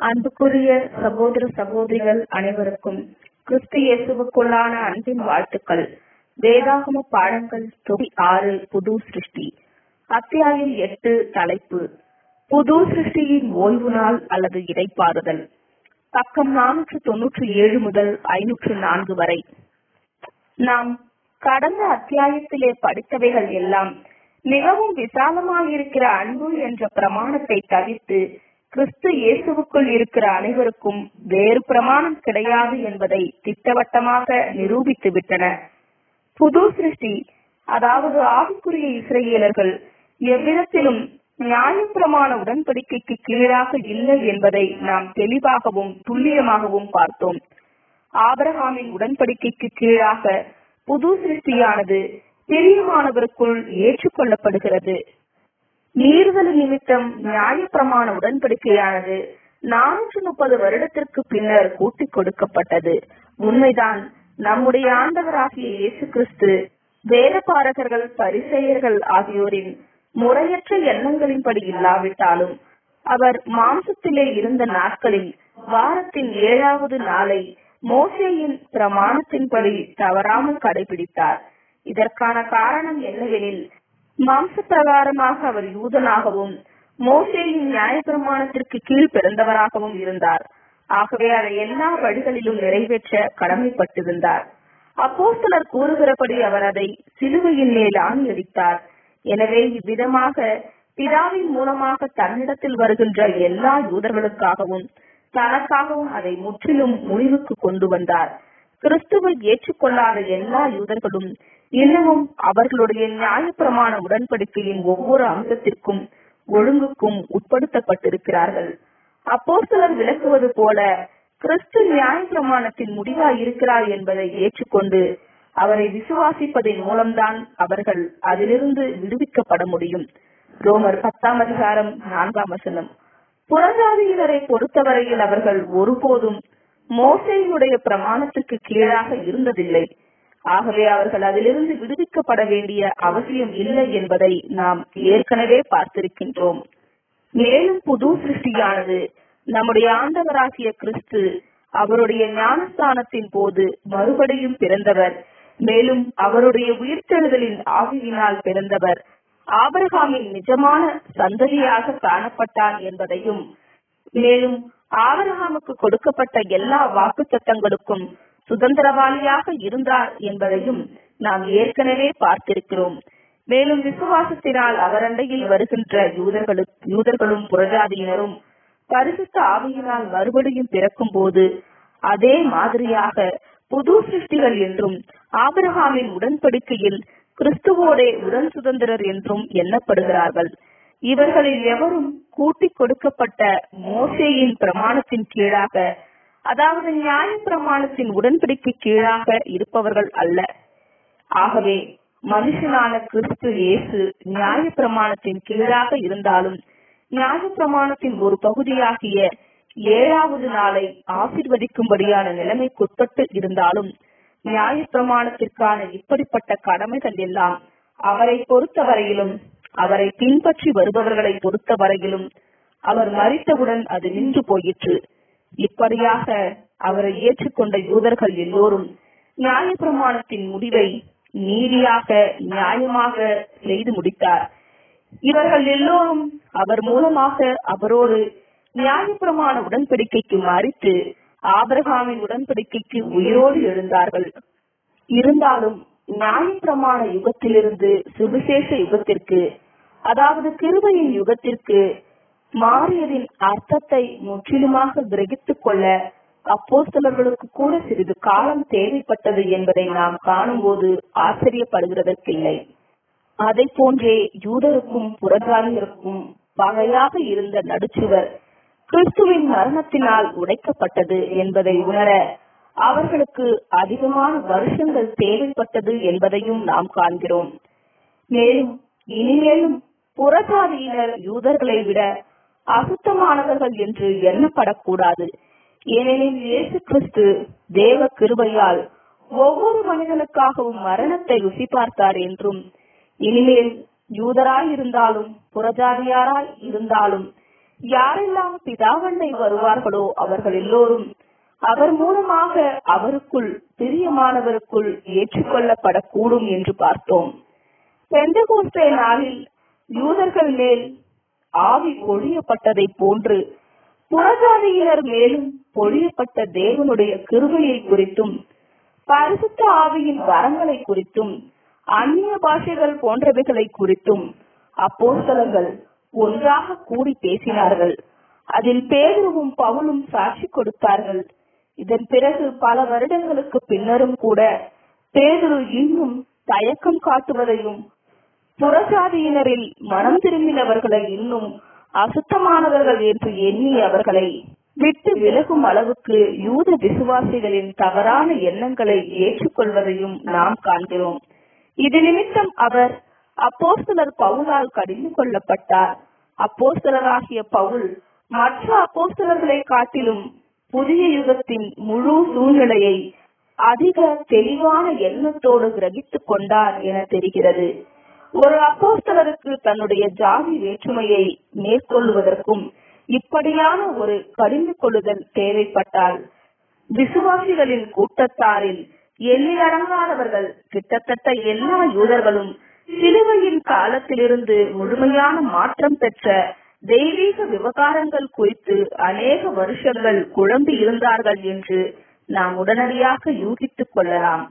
அன்புக்குரிய சகோதர சகோதரிகள் அனைவருக்கும் கிறிஸ்து இயேசுவுக்குள்ளான அன்பின் வாழ்த்துக்கள் வேதாகம பாடங்கள் தொகுதி ஆறு புது சிருஷ்டி அத்தியாயம் எட்டு தலைப்பு புது சிருஷ்டியின் ஓய்வு நாள் அல்லது இடைப்பாறுதல் பக்கம் நானூற்று தொன்னூற்றி ஏழு முதல் ஐநூற்று நான்கு வரை நாம் கடந்த அத்தியாயத்திலே படித்தவைகள் எல்லாம் மிகவும் விசாலமாயிருக்கிற அன்பு என்ற பிரமாணத்தை தவிர்த்து கிறிஸ்து இயேசுவுக்குள் இருக்கிற அனைவருக்கும் வேறு பிரமாணம் கிடையாது என்பதை திட்டவட்டமாக நிரூபித்து விட்டன புது சிருஷ்டி அதாவது ஆவிக்குரிய இஸ்ரேலர்கள் எவ்விதத்திலும் நியாயப்பிரமாண உடன்படிக்கைக்கு கீழாக இல்லை என்பதை நாம் தெளிவாகவும் துல்லியமாகவும் பார்த்தோம் ஆபரகாமின் உடன்படிக்கைக்கு கீழாக புது சிருஷ்டியானது பிரியமானவருக்குள் ஏற்றுக்கொள்ளப்படுகிறது மீறுதல் நிமித்தம் நியாயப்பிரமாண உடன்படிக்கையானது நானூற்று முப்பது வருடத்திற்கு பின்னர் கூட்டிக் கொடுக்கப்பட்டது உண்மைதான் நம்முடைய ஆண்டவராகிய இயேசு கிறிஸ்து வேதபாரகர்கள் பரிசெயர்கள் ஆகியோரின் முறையற்ற எண்ணங்களின்படி இல்லாவிட்டாலும் அவர் மாம்சத்திலே இருந்த நாட்களில் வாரத்தின் ஏழாவது நாளை மோசேயின் பிரமாணத்தின்படி தவறாமல் கடைபிடித்தார் இதற்கான காரணம் என்னவெனில் மாம்ச பிரகாரமாக அவர் யூதனாகவும் மோசேயின் நியாயப்பிரமாணத்திற்கு கீழ் பிறந்தவராகவும் இருந்தார் ஆகவே அதை எல்லா வழிகளிலும் நிறைவேற்ற கடமைப்பட்டிருந்தார் அப்போ சிலர் கூறுகிறபடி அவர் அதை சிலுவையின் மேல் ஆணி அடித்தார் எனவே இவ்விதமாக பிதாவின் மூலமாக தன்னிடத்தில் வருகின்ற எல்லா யூதர்களுக்காகவும் தனக்காகவும் அதை முற்றிலும் முடிவுக்கு கொண்டு வந்தார் கிறிஸ்துவை ஏற்றுக்கொள்ளாத எல்லா யூதர்களும் இன்னமும் அவர்களுடைய நியாயப்பிரமாண உடன்படிக்கையின் ஒவ்வொரு அம்சத்திற்கும் ஒழுங்குக்கும் உட்படுத்தப்பட்டிருக்கிறார்கள் அப்போ சிலர் விளக்குவது போல கிறிஸ்து நியாயப்பிரமாணத்தின் முடிவாய் இருக்கிறார் என்பதை ஏற்றுக்கொண்டு அவரை விசுவாசிப்பதன் மூலம்தான் அவர்கள் அதிலிருந்து விடுவிக்கப்பட முடியும் ரோமர் பத்தாம் அதிகாரம் நான்காம் வசனம் புறஜாதியினரை பொறுத்தவரையில் அவர்கள் ஒருபோதும் மோசையினுடைய பிரமாணத்துக்கு கீழாக இருந்ததில்லை ஆகவே அவர்கள் அதிலிருந்து விடுவிக்கப்பட வேண்டிய அவசியம் இல்லை என்பதை நாம் ஏற்கனவே பார்த்திருக்கின்றோம் மேலும் புது சிருஷ்டியானது நம்முடைய ஆண்டவராகிய கிறிஸ்து அவருடைய ஞானஸ்தானத்தின் போது மறுபடியும் பிறந்தவர் மேலும் அவருடைய உயிர்த்தெழுதலின் ஆவியினால் பிறந்தவர் ஆபரகாமின் நிஜமான சந்ததியாக காணப்பட்டார் என்பதையும் மேலும் ஆபரகாமுக்கு கொடுக்கப்பட்ட எல்லா வாக்கு சட்டங்களுக்கும் சுதந்திரவாளியாக இருந்தார் என்பதையும் நாம் ஏற்கனவே பார்த்திருக்கிறோம் மேலும் விசுவாசத்தினால் அவரண்டையில் வருகின்ற யூதர்களும் யூதர்களும் புரஜாதியினரும் பரிசுத்த ஆவியினால் மறுபடியும் பிறக்கும் போது அதே மாதிரியாக புது சிருஷ்டிகள் என்றும் ஆபிரகாமின் உடன்படிக்கையில் கிறிஸ்துவோடே உடன் சுதந்திரர் என்றும் எண்ணப்படுகிறார்கள் இவர்களில் எவரும் கூட்டிக் கொடுக்கப்பட்ட மோசேயின் பிரமாணத்தின் கீழாக அதாவது நியாய பிரமாணத்தின் உடன்படிக்கை கீழாக இருப்பவர்கள் அல்ல ஆகவே மனுஷனான கிறிஸ்து இயேசு நியாய பிரமாணத்தின் கீழாக இருந்தாலும் நியாய பிரமாணத்தின் ஒரு பகுதியாகிய ஏழாவது நாளை ஆசிர்வதிக்கும்படியான நிலைமைக்குட்பட்டு இருந்தாலும் நியாய பிரமாணத்திற்கான இப்படிப்பட்ட கடமைகள் எல்லாம் அவரை பொறுத்தவரையிலும் அவரை பின்பற்றி வருபவர்களை பொறுத்தவரையிலும் அவர் மறித்தவுடன் அது நின்று போயிற்று இப்படியாக அவரை ஏற்றுக்கொண்ட யூதர்கள் எல்லோரும் நியாய பிரமாணத்தின் முடிவை நீதியாக நியாயமாக செய்து முடித்தார் இவர்கள் எல்லோரும் அவர் மூலமாக அவரோடு நியாயப்பிரமாண உடன்படிக்கைக்கு மறித்து ஆபரகாமின் உடன்படிக்கைக்கு உயிரோடு எழுந்தார்கள் இருந்தாலும் நியாயப்பிரமாண யுகத்திலிருந்து சுவிசேஷ யுகத்திற்கு அதாவது கிருபையின் யுகத்திற்கு மாறியதின் அர்த்தத்தை முற்றிலுமாக கிரகித்துக் கொள்ள அப்போஸ்தலர்களுக்கு கூட சிறிது காலம் தேவைப்பட்டது என்பதை நாம் காணும்போது ஆச்சரியப்படுகிறதற்கில்லை அதை போன்றே யூதருக்கும் புறஜாதியருக்கும் பகையாக இருந்த நடுச்சுவர் கிறிஸ்துவின் மரணத்தினால் உடைக்கப்பட்டது என்பதை உணர அவர்களுக்கு அதிகமான வருஷங்கள் தேவைப்பட்டது என்பதையும் நாம் காண்கிறோம் மேலும் இனிமேலும் புறஜாதியினர் யூதர்களை விட அசுத்தமானவர்கள் என்று எண்ணப்படக்கூடாது ஏனெனில் இயேசு கிறிஸ்து தேவ கிருபையால் ஒவ்வொரு மனிதனுக்காகவும் மரணத்தை ருசி பார்த்தார் என்றும் இனிமேல் யூதராய் இருந்தாலும் புறஜாதியாராய் இருந்தாலும் யாரெல்லாம் பிதாவண்ணை வருவார்களோ அவர்கள் எல்லோரும் அவர் மூலமாக அவருக்குள் பிரியமானவருக்குள் ஏற்றுக்கொள்ளப்படக்கூடும் என்று பார்த்தோம் பெந்தகோஸ்தே நாளில் யூதர்கள் மேல் ஆவி பொழியப்பட்டதை போன்று புறஜாதியினர் மேலும் பொழியப்பட்ட தேவனுடைய கிருபையை குறித்தும் பரிசுத்த ஆவியின் வரங்களை குறித்தும் அந்நிய பாஷைகள் போன்றவைகளை குறித்தும் அப்போஸ்தலங்கள் ஒன்றாக கூடி பேசினார்கள் அதில் பேதுருவும் பவுலும் சாட்சி கொடுத்தார்கள் இதன் பிறகு பல வருடங்களுக்கு பின்னரும் கூட பேதுரு இன்னும் தயக்கம் காட்டுவதையும் புறஜாதியினரில் மனம் திரும்பினவர்களை இன்னும் அசுத்தமானவர்கள் என்று எண்ணி அவர்களை விட்டு விலகும் அளவுக்கு யூத விசுவாசிகளின் தவறான எண்ணங்களை ஏற்றுக்கொள்வதையும் நாம் காண்கிறோம் இது நிமித்தம் அவர் அப்போஸ்தலர் பவுலால் கடிந்து கொள்ளப்பட்டார் அப்போஸ்தலராகிய பவுல் மற்ற அப்போஸ்தலர்களை காட்டிலும் புதிய யுகத்தின் முழு சூழ்நிலையை அதிக தெளிவான எண்ணத்தோடு கிரகித்துக் கொண்டார் என தெரிகிறது ஒரு அப்போஸ்தலருக்கு தன்னுடைய ஜாதி வேற்றுமையை மேற்கொள்வதற்கும் இப்படியான ஒரு கடிந்து கொள்ளுதல் தேவைப்பட்டால் விசுவாசிகளின் கூட்டத்தாரில் எண்ணிலடங்காதவர்கள் கிட்டத்தட்ட எல்லா யூதர்களும் சிலுவையின் காலத்திலிருந்து முழுமையான மாற்றம் பெற்ற தெய்வீக விவகாரங்கள் குறித்து அநேக வருஷங்கள் குழம்பி இருந்தார்கள் என்று நாம் உடனடியாக யூகித்துக் கொள்ளலாம்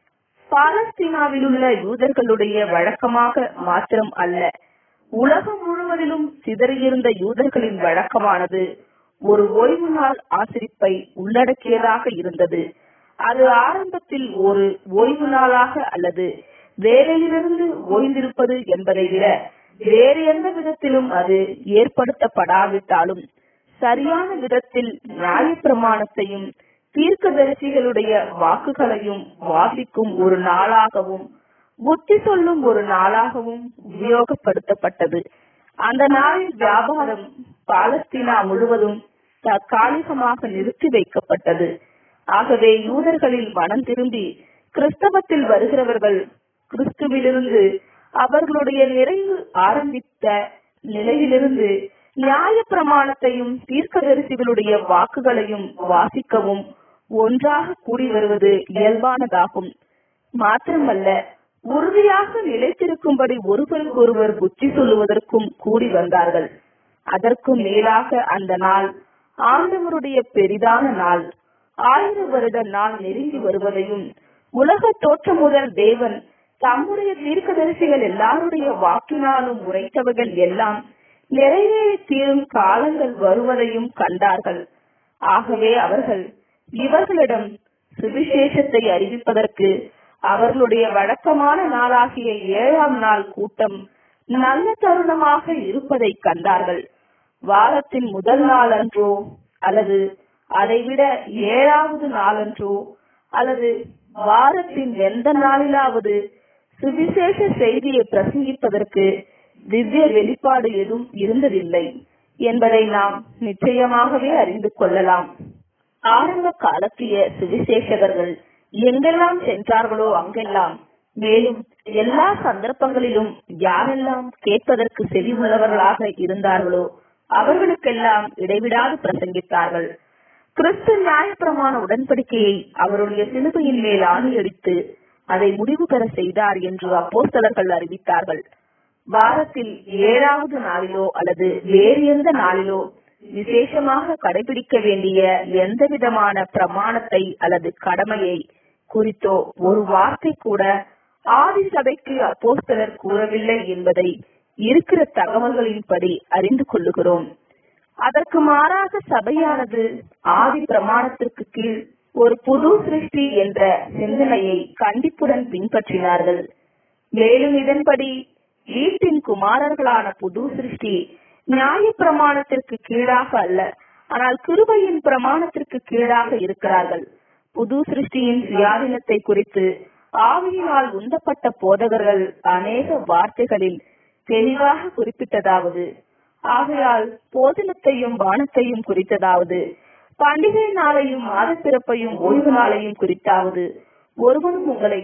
பாலஸ்தீனாவில் உள்ள யூதர்களுடைய வழக்கமாக மாத்திரம் அல்ல உலகம் முழுவதிலும் சிதறியிருந்த யூதர்களின் வழக்கமானது ஒரு ஓய்வு நாள் ஆசிரிப்பை உள்ளடக்கியதாக இருந்தது அது ஆரம்பத்தில் ஒரு ஓய்வு நாளாக அல்லது வேலையிலிருந்து ஓய்ந்திருப்பது என்பதை விட வேறு எந்த விதத்திலும் அது ஏற்படுத்தப்படாவிட்டாலும் சரியான விதத்தில் நியாயப்பிரமாணத்தையும் தீர்க்கதரிசிகளுடைய வாக்குகளையும் வாசிக்கும் ஒரு நாளாகவும் புத்தி சொல்லும் ஒரு நாளாகவும் உபயோகப்படுத்தப்பட்டது அந்த நாளில் வியாபாரம் பாலஸ்தீனா முழுவதும் தற்காலிகமாக நிறுத்தி வைக்கப்பட்டது ஆகவே யூதர்களில் மனம் திரும்பி கிறிஸ்தவத்தில் வருகிறவர்கள் கிறிஸ்துவிலிருந்து அவர்களுடைய நிறைவு ஆரம்பித்த நிலையிலிருந்து நியாய பிரமாணத்தையும் தீர்க்கதரிசிகளுடைய வாக்குகளையும் வாசிக்கவும் ஒன்றாக கூடி வருவது இயல்பானதாகும் மாத்திரமல்ல உறுதியாக நிலைத்திருக்கும்படி ஒருவருக்கொருவர் புத்தி சொல்லுவதற்கும் கூடி வந்தார்கள் அதற்கும் மேலாக அந்த நாள் ஆண்டவருடைய பெரிதான நாள் ஆயிர வருட நாள் நெருங்கி வருவதையும் உலக தோற்றம் முதல் தேவன் தம்முடைய தீர்க்கதரிசிகள் எல்லாருடைய வாக்கினாலும் உரைத்தவர்கள் எல்லாம் நிறைவேறி தீரும் காலங்கள் வருவதையும் கண்டார்கள் ஆகவே அவர்கள் இவர்களிடம் சுவிசேஷத்தை அறிவிப்பதற்கு அவர்களுடைய வழக்கமான நாளாகிய ஏழாம் நாள் கூட்டம் நல்ல தருணமாக இருப்பதை கண்டார்கள் வாரத்தின் முதல் நாள் அன்றோ அல்லது அதைவிட ஏழாவது நாளன்றோ அல்லது வாரத்தின் எந்த நாளிலாவது சுவிசேஷ செய்தியை பிரசங்கிப்பதற்கு திவ்ய வெளிப்பாடு எதுவும் இருந்ததில்லை என்பதை நாம் நிச்சயமாகவே அறிந்து கொள்ளலாம் ஆரம்ப காலத்திய சுவிசேஷகர்கள் எங்கெல்லாம் சென்றார்களோ அங்கெல்லாம் மேலும் எல்லா சந்தர்ப்பங்களிலும் யாரெல்லாம் கேட்பதற்கு செவி உள்ளவர்களாக இருந்தார்களோ அவர்களுக்கெல்லாம் இடைவிடாது பிரசங்கித்தார்கள் கிறிஸ்து நியாயப்பிரமாண உடன்படிக்கையை அவருடைய சிலுவையின் மேல் ஆணியடித்து அதை முடிவு பெற செய்தார் என்று அப்போஸ்தலர்கள் அறிவித்தார்கள் வாரத்தில் ஏழாவது நாளிலோ அல்லது வேறு எந்த நாளிலோ விசேஷமாக கடைபிடிக்க வேண்டிய எந்த விதமான பிரமாணத்தை அல்லது கடமையை குறித்தோ ஒரு வார்த்தை கூட ஆதி சபைக்கு அப்போஸ்தலர் கூறவில்லை என்பதை இருக்கிற தகவல்களின்படி அறிந்து கொள்ளுகிறோம் அதற்கு மாறாக சபையானது ஆதி பிரமாணத்திற்கு கீழ் ஒரு புது சிருஷ்டி என்ற சிந்தனையை கண்டிப்புடன் பின்பற்றினார்கள் மேலும் இதன்படி வீட்டின் குமாரர்களான புது சிருஷ்டி நியாய பிரமாணத்திற்கு கீழாக அல்ல ஆனால் கிருபையின் பிரமாணத்திற்கு கீழாக இருக்கிறார்கள் புது சிருஷ்டியின் சுயாதீனத்தை குறித்து ஆவியினால் உந்தப்பட்ட போதகர்கள் அநேக வார்த்தைகளில் தெளிவாக குறிப்பிட்டதாவது ஆகையால் போதனத்தையும் வானத்தையும் குறித்ததாவது பண்டிகை நாளையும் மாத பிறப்பையும் ஓய்வு நாளையும் குறித்தாவது ஒருவனும் உங்களை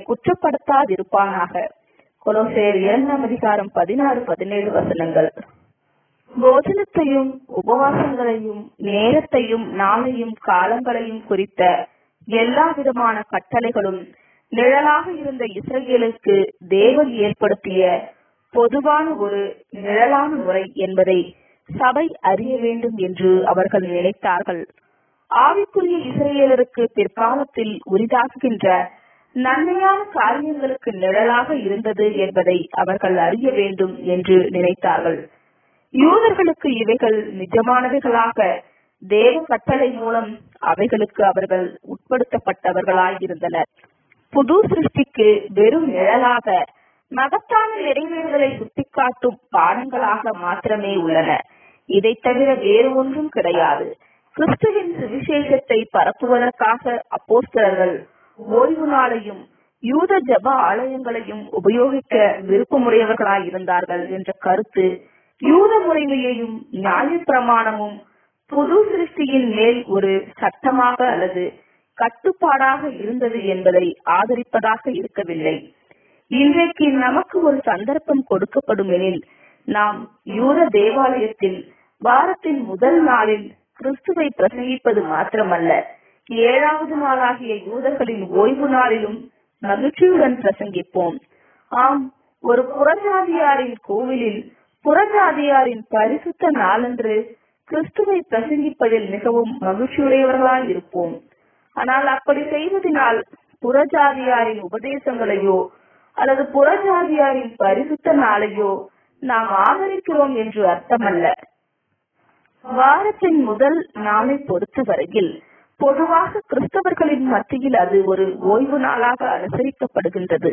குற்றப்படுத்தாதிருப்பானாக கொலோசேர் இரண்டாம் அதிகாரம் பதினாறு பதினேழு வசனங்கள் போஜனத்தையும் உபவாசங்களையும் நேரத்தையும் நாளையும் காலங்களையும் குறித்த எல்லா விதமான கட்டளைகளும் நிழலாக இருந்த இஸ்ரேலுக்கு தேவன் ஏற்படுத்திய பொதுவான ஒரு நிழலான முறை என்பதை சபை அறிய வேண்டும் என்று அவர்கள் நினைத்தார்கள் ஆவிக்குரிய இஸ்ரேலருக்கு பிற்காலத்தில் உரிதாக்குகின்ற நன்மையான காரியங்களுக்கு நிழலாக இருந்தது என்பதை அவர்கள் அறிய வேண்டும் என்று நினைத்தார்கள் யூதர்களுக்கு இவைகள் நிஜமானவைகளாக தேவ கட்டளை மூலம் அவைகளுக்கு அவர்கள் உட்படுத்தப்பட்டவர்களாயிருந்தனர் புது சிருஷ்டிக்கு வெறும் நிழலாக மகத்தான நிறைவேறுதலை சுட்டிக்காட்டும் பாடங்களாக மாத்திரமே உள்ளன இதை தவிர வேறு ஒன்றும் கிடையாது கிறிஸ்துவின் சுவிசேஷத்தை பரப்புவதற்காக அப்போஸ்தலர்கள் ஓய்வு நாளையும் யூத ஜப ஆலயங்களையும் உபயோகிக்க விருப்பமுடையவர்களாயிருந்தார்கள் என்ற கருத்து யூத முறைமையையும் நியாய பிரமாணமும் புது சிருஷ்டியின் மேல் ஒரு சட்டமாக அல்லது கட்டுப்பாடாக இருந்தது என்பதை ஆதரிப்பதாக இருக்கவில்லை இன்றைக்கு நமக்கு ஒரு சந்தர்ப்பம் கொடுக்கப்படும் எனில் நாம் யூத தேவாலயத்தில் வாரத்தின் முதல் நாளில் கிறிஸ்துவை பிரசங்கிப்பது மாத்திரமல்ல ஏழாவது நாளாகிய யூதர்களின் ஓய்வு நாளிலும் மகிழ்ச்சியுடன் பிரசங்கிப்போம் ஆம் ஒரு புறஜாதியாரின் கோவிலில் புறஜாதியாரின் பரிசுத்த நாளன்று கிறிஸ்துவை பிரசங்கிப்பதில் மிகவும் மகிழ்ச்சியுடையவர்களாய் இருப்போம் ஆனால் அப்படி செய்வதனால் புறஜாதியாரின் உபதேசங்களையோ அல்லது புறஜாதியாரின் பரிசுத்த நாளையோ நாம் ஆதரிக்கிறோம் என்று அர்த்தமல்ல வாரத்தின் முதல் நாளை பொறுத்தவரையில் பொதுவாக கிறிஸ்தவர்களின் மத்தியில் அது ஒரு ஓய்வு நாளாக அனுசரிக்கப்படுகின்றது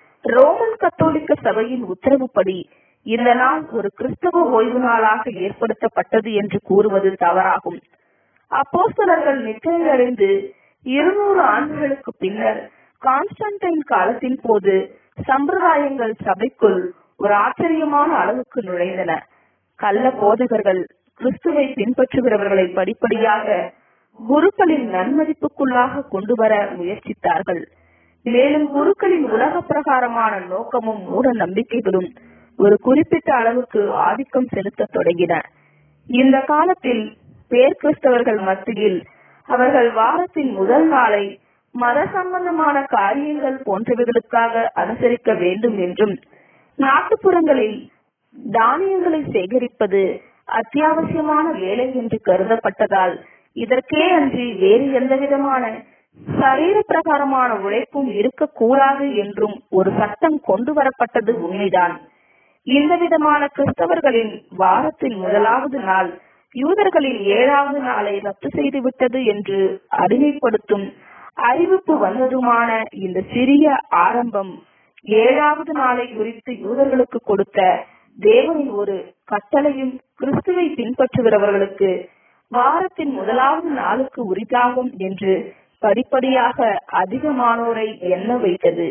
ரோமன் கத்தோலிக்க சபையின் உத்தரவுப்படி இந்த நாள் ஒரு கிறிஸ்தவ ஓய்வு நாளாக ஏற்படுத்தப்பட்டது என்று கூறுவது தவறாகும் அப்போஸ்தலர்கள் நிச்சயமடைந்து இருநூறு ஆண்டுகளுக்கு பின்னர் கான்ஸ்டன்டைன் காலத்தின் போது சம்பிரதாயங்கள் சபைக்குள் ஒரு ஆச்சரியமான அளவுக்கு நுழைந்தன கள்ள போதகர்கள் கிறிஸ்துவை பின்பற்றுகிறவர்களை படிப்படியாக குருக்களின் நன்மதிப்புக்குள்ளாக கொண்டு வர முயற்சித்தார்கள் மேலும் குருக்களின் உலக பிரகாரமான நோக்கமும் மூட நம்பிக்கைகளும் ஒரு குறிப்பிட்ட அளவுக்கு ஆதிக்கம் செலுத்த தொடங்கின இந்த காலத்தில் பேர் கிறிஸ்தவர்கள் மத்தியில் அவர்கள் வாரத்தின் முதல் நாளை மத சம்பந்தமான காரியங்கள் போன்றவைகளுக்காக அனுசரிக்க வேண்டும் என்றும் நாட்டுப்புறங்களில் தானியங்களை சேகரிப்பது அத்தியாவசியமான வேலை என்று கருதப்பட்டதால் இதற்கே அன்றி வேறு எந்த விதமான சரீர பிரகாரமான உழைப்பும் இருக்கக்கூடாது என்றும் ஒரு சட்டம் கொண்டு வரப்பட்டது உண்மைதான் இந்த விதமான கிறிஸ்தவர்களின் வாரத்தின் முதலாவது நாள் யூதர்களின் ஏழாவது நாளை ரத்து செய்துவிட்டது என்று அறிவைப்படுத்தும் அறிவிப்பு வந்ததுமான இந்த சிறிய ஆரம்பம் ஏழாவது நாளை குறித்து யூதர்களுக்கு கொடுத்த தேவனின் ஒரு கட்டளையும் கிறிஸ்துவை பின்பற்றுகிறவர்களுக்கு வாரத்தின் முதலாவது நாளுக்கு உரிதாகும் என்று படிப்படியாக அதிகமானோரை எண்ண வைத்தது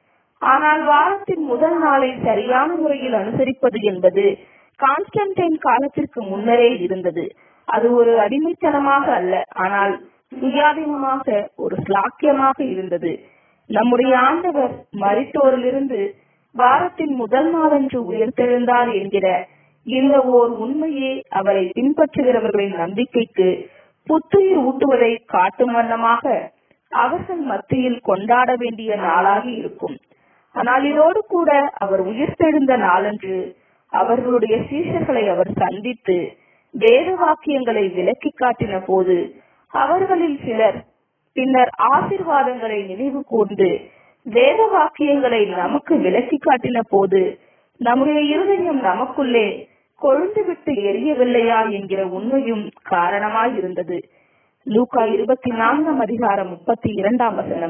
ஆனால் வாரத்தின் முதல் நாளை சரியான முறையில் அனுசரிப்பது என்பது கான்ஸ்டன்டைன் காலத்திற்கு முன்னரே இருந்தது அது ஒரு அடிமைத்தனமாக அல்ல ஆனால் சுயாதீனமாக ஒரு ஸ்லாக்கியமாக இருந்தது நம்முடைய ஆண்டவர் மரித்தோரிலிருந்து வாரத்தின் முதல் நாளன்று உயர்த்தெழுந்தார் என்கிற இந்த ஓர் உண்மையே அவரை பின்பற்றுகிறவர்களின் நம்பிக்கைக்கு புத்துயிர் ஊட்டுவதை காட்டும் வண்ணமாக அவர்கள் மத்தியில் கொண்டாட வேண்டிய நாளாகி இருக்கும் ஆனால் இதோடு கூட அவர் உயிர்த்தெழுந்த நாளன்று அவர்களுடைய சீஷர்களை அவர் சந்தித்து வேத வாக்கியங்களை விலக்கி காட்டின போது அவர்களில் சிலர் பின்னர் ஆசிர்வாதங்களை நினைவு கூர்ந்து வேத வாக்கியங்களை நமக்கு விலக்கி காட்டின போது நம்முடைய இருதயம் நமக்குள்ளே கொழுந்து விட்டு எரியவில்லையா என்கிற உண்மையும் காரணமாய் இருந்தது லூக்கா இருபத்தி நான்காம் அதிகாரம் முப்பத்தி இரண்டாம் வசனம்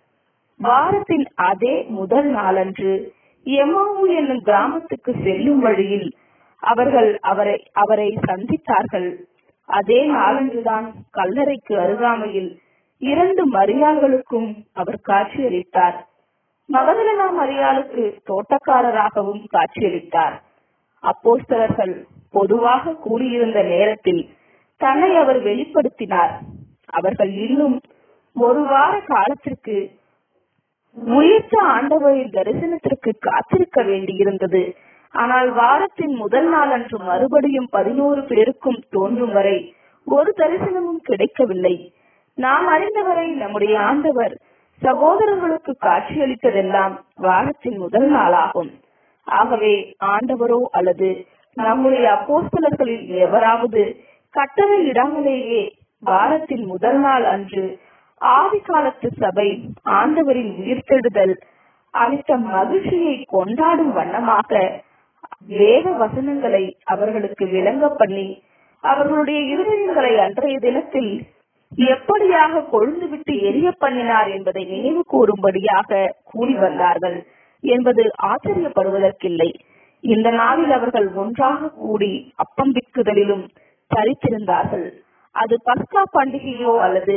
வாரத்தின் அதே முதல் நாளன்று எமாவு என்னும் கிராமத்துக்கு செல்லும் வழியில் அவர்கள் அவரை அவரை சந்தித்தார்கள் அதே நாளன்றுதான் கல்லறைக்கு அருகாமையில் இரண்டு மரியாள்களுக்கும் அவர் காட்சியளித்தார் மகதலனா மரியாளுக்கு தோட்டக்காரராகவும் காட்சியளித்தார் அப்போஸ்தலர்கள் பொதுவாக கூடியிருந்த நேரத்தில் தன்னை அவர் வெளிப்படுத்தினார் அவர்கள் இன்னும் ஒரு வார காலத்திற்கு உயிர்த்த ஆண்டவரின் தரிசனத்திற்கு காத்திருக்க வேண்டியிருந்தது ஆனால் வாரத்தின் முதல் நாள் அன்று மறுபடியும் பதினோரு பேருக்கும் தோன்றும் வரை ஒரு தரிசனமும் கிடைக்கவில்லை நாம் அறிந்தவரை நம்முடைய ஆண்டவர் சகோதரர்களுக்கு காட்சியளித்ததெல்லாம் வாரத்தின் முதல் நாளாகும் ஆகவே ஆண்டவரோ அல்லது நம்முடைய அப்போஸ்தலர்களில் எவராவது கட்டளை இடாமலேயே வாரத்தின் முதல் நாள் அன்று ஆதி காலத்து சபை ஆண்டவரின் உயிர்த்தெழுதல் அளித்த மகிழ்ச்சியை கொண்டாடும் வண்ணமாக வேத வசனங்களை அவர்களுக்கு விளங்க பண்ணி அவர்களுடைய இருதயங்களை அன்றைய தினத்தில் எப்படியாக கொழுந்துவிட்டு எரிய பண்ணினார் என்பதை நினைவு கூறும்படியாக கூறி வந்தார்கள் என்பது ஆச்சரியப்படுவதற்கில்லை இந்த நாளில் அவர்கள் ஒன்றாக கூடி அப்பம் விற்குதலிலும் தரித்திருந்தார்கள் அது பஸ்கா பண்டிகையோ அல்லது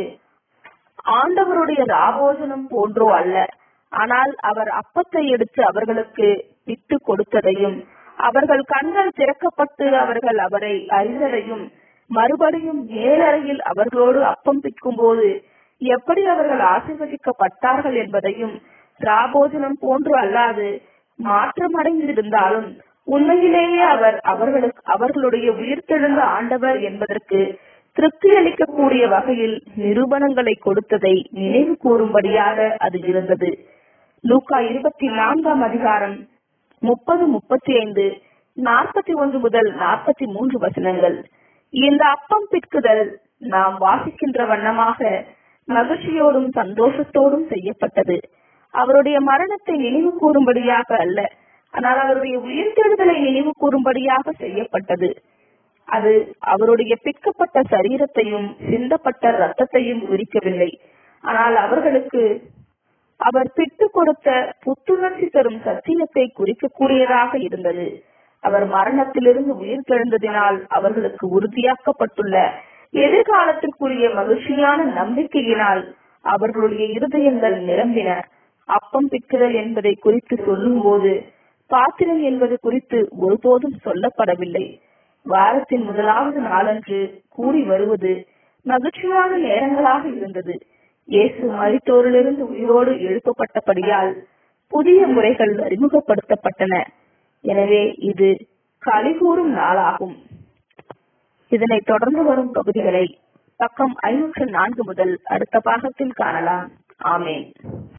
ஆண்டவருடைய ராபோஜனம் போன்றோ அல்ல ஆனால் அவர் அப்பத்தை எடுத்து அவர்களுக்கு விட்டு கொடுத்ததையும் அவர்கள் கண்கள் திறக்கப்பட்டு அவர்கள் அவரை அறிந்ததையும் மறுபடியும் மேலறையில் அவர்களோடு அப்பம் பிக்கும் போது எப்படி அவர்கள் ஆசீர்வதிக்கப்பட்டார்கள் என்பதையும் ராபோஜனம் போன்று அல்லாது மாற்றமடைந்திருந்தாலும் உண்மையிலேயே அவர் அவர்களுக்கு அவர்களுடைய உயிர்த்தெழுந்த ஆண்டவர் என்பதற்கு திருப்தி அளிக்கக்கூடிய வகையில் நிரூபணங்களை கொடுத்ததை நினைவு கூறும்படியாக அது இருந்தது லூக்கா இருபத்தி நான்காம் அதிகாரம் முப்பது முப்பத்தி ஐந்து நாற்பத்தி ஒன்று முதல் நாற்பத்தி மூன்று வசனங்கள் இந்த அப்பம் பிற்குதல் நாம் வாசிக்கின்ற வண்ணமாக மகிழ்ச்சியோடும் சந்தோஷத்தோடும் செய்யப்பட்டது அவருடைய மரணத்தை நினைவு கூறும்படியாக அல்ல ஆனால் அவருடைய உயிர்த்தெழுதலை நினைவு கூறும்படியாக செய்யப்பட்டது அது அவருடைய பிற்கப்பட்ட சரீரத்தையும் சிந்தப்பட்ட ரத்தத்தையும் குறிக்கவில்லை ஆனால் அவர்களுக்கு அவர் பிட்டு கொடுத்த புத்துணர்ச்சி தரும் சத்தியத்தை குறிக்கக்கூடியதாக இருந்தது அவர் மரணத்திலிருந்து உயிர் தெழுந்ததினால் அவர்களுக்கு உறுதியாக்கப்பட்டுள்ள எதிர்காலத்திற்குரிய மகிழ்ச்சியான நம்பிக்கையினால் அவர்களுடைய இருதயங்கள் நிரம்பின அப்பம் பிக்குதல் என்பதை குறித்து சொல்லும் போது பாத்திரம் என்பது குறித்து ஒருபோதும் சொல்லப்படவில்லை வாரத்தின் முதலாவது நாளன்று கூடி வருவது மகிழ்ச்சியான நேரங்களாக இருந்தது இயேசு மரித்தோரிலிருந்து உயிரோடு எழுப்பப்பட்டபடியால் புதிய முறைகள் அறிமுகப்படுத்தப்பட்டன எனவே இது கலிகூறும் நாளாகும் இதனை தொடர்ந்து வரும் பகுதிகளை பக்கம் ஐநூற்று நான்கு முதல் அடுத்த பாகத்தில் காணலாம் ஆமேன்